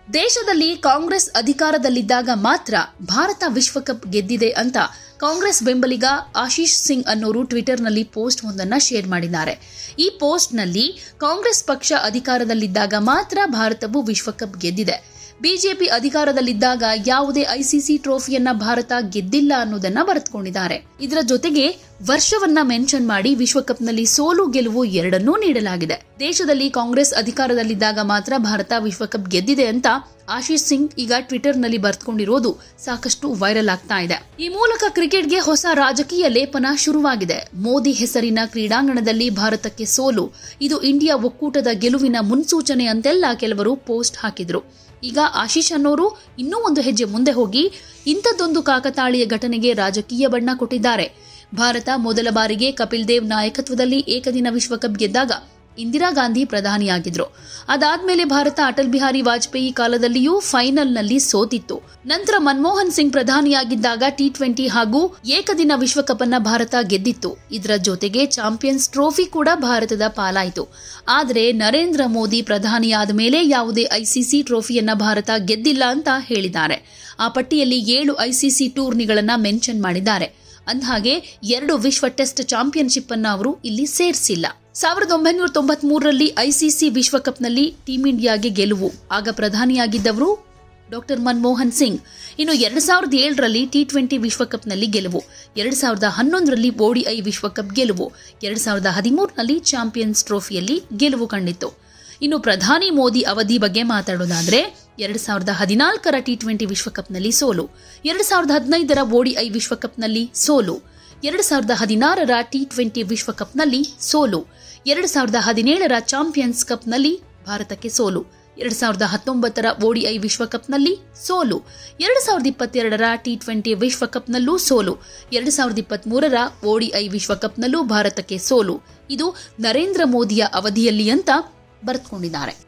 ದೇಶದಲ್ಲಿ ಕಾಂಗ್ರೆಸ್ ಅಧಿಕಾರದಲ್ಲಿದ್ದಾಗ ಮಾತ್ರ ಭಾರತ ವಿಶ್ವಕಪ್ ಗೆದ್ದಿದೆ ಅಂತ ಕಾಂಗ್ರೆಸ್ ಬೆಂಬಲಿಗ ಆಶೀಶ್ ಸಿಂಗ್ ಅನ್ನೋರು ಟ್ವಿಟರ್ನಲ್ಲಿ ಪೋಸ್ಟ್ ಒಂದನ್ನ ಶೇರ್ ಮಾಡಿದ್ದಾರೆ ಈ ಪೋಸ್ಟ್ನಲ್ಲಿ ಕಾಂಗ್ರೆಸ್ ಪಕ್ಷ ಅಧಿಕಾರದಲ್ಲಿದ್ದಾಗ ಮಾತ್ರ ಭಾರತವು ವಿಶ್ವಕಪ್ ಗೆದ್ದಿದೆ ಬಿಜೆಪಿ ಅಧಿಕಾರದಲ್ಲಿದ್ದಾಗ ಯಾವುದೇ ಐಸಿಸಿ ಟ್ರೋಫಿಯನ್ನ ಭಾರತ ಗೆದ್ದಿಲ್ಲ ಅನ್ನೋದನ್ನ ಬರೆದುಕೊಂಡಿದ್ದಾರೆ ಇದರ ಜೊತೆಗೆ ವರ್ಷವನ್ನ ಮೆನ್ಷನ್ ಮಾಡಿ ವಿಶ್ವಕಪ್ನಲ್ಲಿ ಸೋಲು ಗೆಲುವು ಎರಡನ್ನೂ ನೀಡಲಾಗಿದೆ ದೇಶದಲ್ಲಿ ಕಾಂಗ್ರೆಸ್ ಅಧಿಕಾರದಲ್ಲಿದ್ದಾಗ ಮಾತ್ರ ಭಾರತ ವಿಶ್ವಕಪ್ ಗೆದ್ದಿದೆ ಅಂತ ಆಶೀಶ್ ಸಿಂಗ್ ಈಗ ಟ್ವಿಟರ್ನಲ್ಲಿ ಬರೆದುಕೊಂಡಿರೋದು ಸಾಕಷ್ಟು ವೈರಲ್ ಆಗ್ತಾ ಇದೆ ಈ ಮೂಲಕ ಕ್ರಿಕೆಟ್ಗೆ ಹೊಸ ರಾಜಕೀಯ ಲೇಪನ ಶುರುವಾಗಿದೆ ಮೋದಿ ಹೆಸರಿನ ಕ್ರೀಡಾಂಗಣದಲ್ಲಿ ಭಾರತಕ್ಕೆ ಸೋಲು ಇದು ಇಂಡಿಯಾ ಒಕ್ಕೂಟದ ಗೆಲುವಿನ ಮುನ್ಸೂಚನೆ ಅಂತೆಲ್ಲ ಕೆಲವರು ಪೋಸ್ಟ್ ಹಾಕಿದ್ರು ಈಗ ಆಶೀಶ್ ಅನ್ನೋರು ಇನ್ನೂ ಒಂದು ಹೆಜ್ಜೆ ಮುಂದೆ ಹೋಗಿ ಇಂಥದ್ದೊಂದು ಕಾಕತಾಳೀಯ ಘಟನೆಗೆ ರಾಜಕೀಯ ಬಣ್ಣ ಕೊಟ್ಟಿದ್ದಾರೆ ಭಾರತ ಮೊದಲ ಬಾರಿಗೆ ಕಪಿಲ್ ದೇವ್ ನಾಯಕತ್ವದಲ್ಲಿ ಏಕದಿನ ವಿಶ್ವಕಪ್ ಗೆದ್ದಾಗ ಇಂದಿರಾ ಗಾಂಧಿ ಪ್ರಧಾನಿಯಾಗಿದ್ರು ಅದಾದ್ಮೇಲೆ ಭಾರತ ಅಟಲ್ ಬಿಹಾರಿ ವಾಜಪೇಯಿ ಕಾಲದಲ್ಲಿಯೂ ಫೈನಲ್ನಲ್ಲಿ ಸೋತಿತ್ತು ನಂತರ ಮನಮೋಹನ್ ಸಿಂಗ್ ಪ್ರಧಾನಿಯಾಗಿದ್ದಾಗ ಟಿ ಟ್ವೆಂಟಿ ಹಾಗೂ ಏಕದಿನ ವಿಶ್ವಕಪ್ ಅನ್ನ ಭಾರತ ಗೆದ್ದಿತ್ತು ಇದರ ಜೊತೆಗೆ ಚಾಂಪಿಯನ್ಸ್ ಟ್ರೋಫಿ ಕೂಡ ಭಾರತದ ಪಾಲಾಯಿತು ಆದರೆ ನರೇಂದ್ರ ಮೋದಿ ಪ್ರಧಾನಿಯಾದ ಮೇಲೆ ಯಾವುದೇ ಐಸಿಸಿ ಟ್ರೋಫಿಯನ್ನ ಭಾರತ ಗೆದ್ದಿಲ್ಲ ಅಂತ ಹೇಳಿದ್ದಾರೆ ಆ ಪಟ್ಟಿಯಲ್ಲಿ ಏಳು ಐಸಿಸಿ ಟೂರ್ನಿಗಳನ್ನ ಮೆನ್ಷನ್ ಮಾಡಿದ್ದಾರೆ ಅಂದಹಾಗೆ ಎರಡು ವಿಶ್ವ ಟೆಸ್ಟ್ ಚಾಂಪಿಯನ್ಶಿಪ್ ಅನ್ನ ಅವರು ಇಲ್ಲಿ ಸೇರಿಸಿಲ್ಲ ಸಾವಿರದ ಒಂಬೈನೂರ ತೊಂಬತ್ ಮೂರರಲ್ಲಿ ಐಸಿಸಿ ವಿಶ್ವಕಪ್ನಲ್ಲಿ ಟೀಂ ಇಂಡಿಯಾಗೆ ಗೆಲುವು ಆಗ ಪ್ರಧಾನಿಯಾಗಿದ್ದವರು ಡಾಕ್ಟರ್ ಮನಮೋಹನ್ ಸಿಂಗ್ ಇನ್ನು ಎರಡ್ ಸಾವಿರದ ಏಳರಲ್ಲಿ ಟಿ ಟ್ವೆಂಟಿ ವಿಶ್ವಕಪ್ನಲ್ಲಿ ಗೆಲುವು ಎರಡ್ ಸಾವಿರದ ಹನ್ನೊಂದರಲ್ಲಿ ಓಡಿಐ ವಿಶ್ವಕಪ್ ಗೆಲುವು ಎರಡ್ ಸಾವಿರದ ಹದಿಮೂರರಲ್ಲಿ ಚಾಂಪಿಯನ್ಸ್ ಟ್ರೋಫಿಯಲ್ಲಿ ಗೆಲುವು ಕಂಡಿತ್ತು ಇನ್ನು ಪ್ರಧಾನಿ ಮೋದಿ ಅವಧಿ ಬಗ್ಗೆ ಮಾತಾಡೋದಾದ್ರೆ ಎರಡ್ ಸಾವಿರದ ಹದಿನಾಲ್ಕರ ಟಿ ಟ್ವೆಂಟಿ ವಿಶ್ವಕಪ್ನಲ್ಲಿ ಸೋಲು ಎರಡ್ ಸಾವಿರದ ಹದಿನೈದರ ಓಡಿಐ ವಿಶ್ವಕಪ್ನಲ್ಲಿ ಸೋಲು ಎರಡ್ ಸಾವಿರದ ಹದಿನಾರರ ಟಿ ಟ್ವೆಂಟಿ ವಿಶ್ವಕಪ್ನಲ್ಲಿ ಸೋಲು ಎರಡ್ ಸಾವಿರದ ಹದಿನೇಳರ ಚಾಂಪಿಯನ್ಸ್ ಕಪ್ನಲ್ಲಿ ಭಾರತಕ್ಕೆ ಸೋಲು ಎರಡ್ ಸಾವಿರದ ಹತ್ತೊಂಬತ್ತರ ಓಡಿಐ ವಿಶ್ವಕಪ್ನಲ್ಲಿ ಸೋಲು ಎರಡ್ ಸಾವಿರದ ಇಪ್ಪತ್ತೆರಡರ ಟಿ ಟ್ವೆಂಟಿ ವಿಶ್ವಕಪ್ನಲ್ಲೂ ಸೋಲು ಎರಡ್ ಸಾವಿರದ ಇಪ್ಪತ್ಮೂರರ ಓಡಿಐ ವಿಶ್ವಕಪ್ನಲ್ಲೂ ಭಾರತಕ್ಕೆ ಸೋಲು ಇದು ನರೇಂದ್ರ ಮೋದಿಯ ಅವಧಿಯಲ್ಲಿ ಅಂತ ಬರೆದುಕೊಂಡಿದ್ದಾರೆ